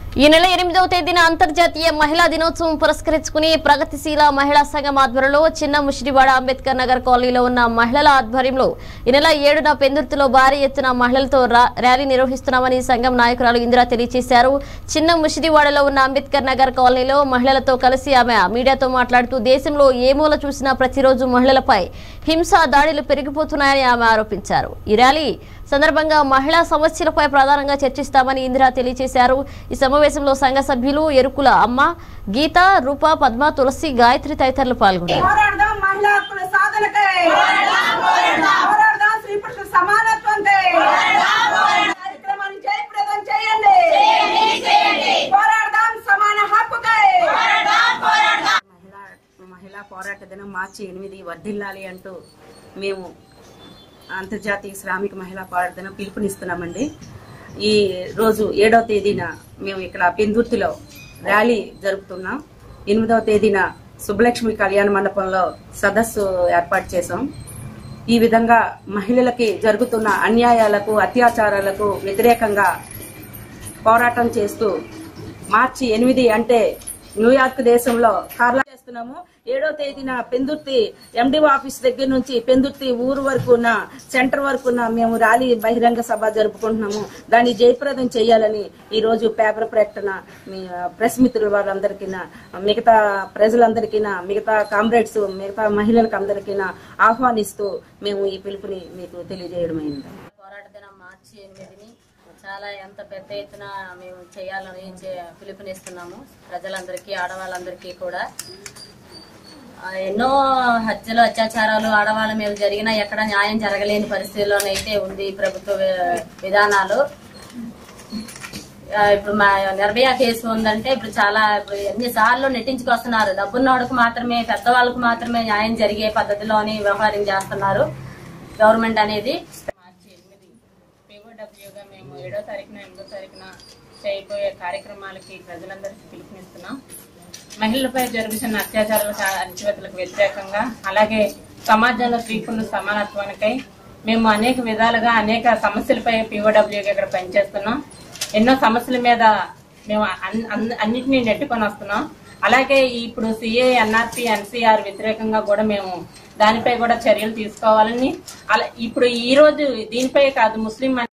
ఈ నెల ఎనిమిదవ తేదీన అంతర్జాతీయ మహిళా దినోత్సవం పురస్కరించుకుని ప్రగతిశీల మహిళా సంఘం ఆధ్వర్యంలో చిన్న ముషిడివాడ అంబేద్కర్ నగర్ కాలనీలో ఉన్న మహిళల ఆధ్వర్యంలో ఈ నెల ఏడున పెందుర్తిలో భారీ ఎత్తున మహిళలతో రా- ర్యాలీ నిర్వహిస్తున్నామని సంఘం నాయకురాలు ఇందిరా తెలియజేశారు చిన్న ముషిడివాడలో ఉన్న అంబేద్కర్ నగర్ కాలనీలో మహిళలతో కలిసి ఆమె మీడియాతో మాట్లాడుతూ దేశంలో ఏ మూల చూసినా ప్రతిరోజు మహిళలపై హింసా దాడులు పెరిగిపోతున్నాయని ఆమె ఆరోపించారు ఈ ర్యాలీ సందర్భంగా మహిళా సమస్యలపై ప్రధానంగా చర్చిస్తామని ఇందిరా తెలియజేశారు ఈ సమావేశంలో సంఘ సభ్యులు ఎరుకుల అమ్మ గీత రూప పద్మ తులసి గాయత్రి తదితరులు పాల్గొన్నారు పోరాడదాం మహిళా హక్కుల సాధనకై పోరాడదాం స్త్రీ పురుషుల సమానత్వంకై కార్యక్రమాన్ని జయప్రదం చేయండి పోరాడదాం సమాన హక్కుకై మహిళా మహిళా పోరాట దినం మార్చి ఎనిమిది వర్ధిల్లాలి అంటూ మేము అంతర్జాతీయ శ్రామిక మహిళా పోరాట దినం పిలుపునిస్తున్నామండి ఈ రోజు ఏడవ తేదీన మేము ఇక్కడ పెందుర్తిలో ర్యాలీ జరుపుతున్నాం ఎనిమిదవ తేదీన సుబ్బలక్ష్మి కళ్యాణ మండపంలో సదస్సు ఏర్పాటు చేశాం ఈ విధంగా మహిళలకి జరుగుతున్న అన్యాయాలకు అత్యాచారాలకు వ్యతిరేకంగా పోరాటం చేస్తూ మార్చి ఎనిమిది అంటే న్యూయార్క్ దేశంలో కార్లా చేస్తున్నాము ఏడో తేదీన పెందుర్తి ఎండిఓ ఆఫీస్ దగ్గర నుంచి పెందుర్తి ఊరు వరకు ఉన్న సెంటర్ వరకు ఉన్న మేము ర్యాలీ బహిరంగ సభ జరుపుకుంటున్నాము దాన్ని జయప్రదం చేయాలని ఈ రోజు పేపర్ ప్రకటన మీ ప్రెస్ మిత్రుల వారందరికీ మిగతా ప్రజలందరికీ మిగతా కామ్రేడ్స్ మిగతా మహిళలకు అందరికీ ఆహ్వానిస్తూ మేము ఈ పిలుపుని మీకు తెలియజేయడం అయింది పోరాట దినం మార్చి ఎనిమిదిని చాలా ఎంత పెద్ద ఎత్తున మేము చేయాలని చే- పిలుపునిస్తున్నాము ప్రజలందరికీ ఆడవాళ్ళందరికీ కూడా ఆ, ఎన్నో హత్యలు అత్యాచారాలు ఆడవాళ్ళ మీద జరిగినా ఎక్కడ న్యాయం జరగలేని పరిస్థితుల్లోనైతే ఉంది ఈ ప్రభుత్వ వి- విధానాలు ఆ, ఇప్పుడు మా నిర్భయ కేసు ఉందంటే ఇప్పుడు చాలా ఇప్పుడు ఎన్నిసార్లు నెట్టించుకొస్తున్నారు డబ్బున్నోడికి మాత్రమే పెద్దవాళ్ళకు మాత్రమే న్యాయం జరిగే పద్ధతిలోని వ్యవహారం చేస్తున్నారు గవర్నమెంట్ అనేది మార్చి ఎనిమిది పీఓడబ్ల్యూగా మేము ఏడో తారీఖున ఎనిమిదో తారీఖున చేయబోయే కార్యక్రమాలకి ప్రజలందరికీ పిలుపునిస్తున్నాం మహిళలపై జరుగుతున్న అత్యాచారాల అణచివేతలకు వ్యతిరేకంగా అలాగే సమాజంలో స్త్రీ పురుషుల సమానత్వానికై మేము అనేక విధాలుగా అనేక సమస్యలపై పీఓడబ్ల్యూగా ఇక్కడ పనిచేస్తున్నాం ఎన్నో సమస్యల మీద మేము అన్- అన్- అన్నిటినీ నెట్టుకొని వస్తున్నాం అలాగే ఇప్పుడు సిఏ ఎన్ఆర్పి ఎన్సీఆర్ వ్యతిరేకంగా కూడా మేము దానిపై కూడా చర్యలు తీసుకోవాలని అలా ఇప్పుడు ఈ రోజు దీనిపై కాదు ముస్లిం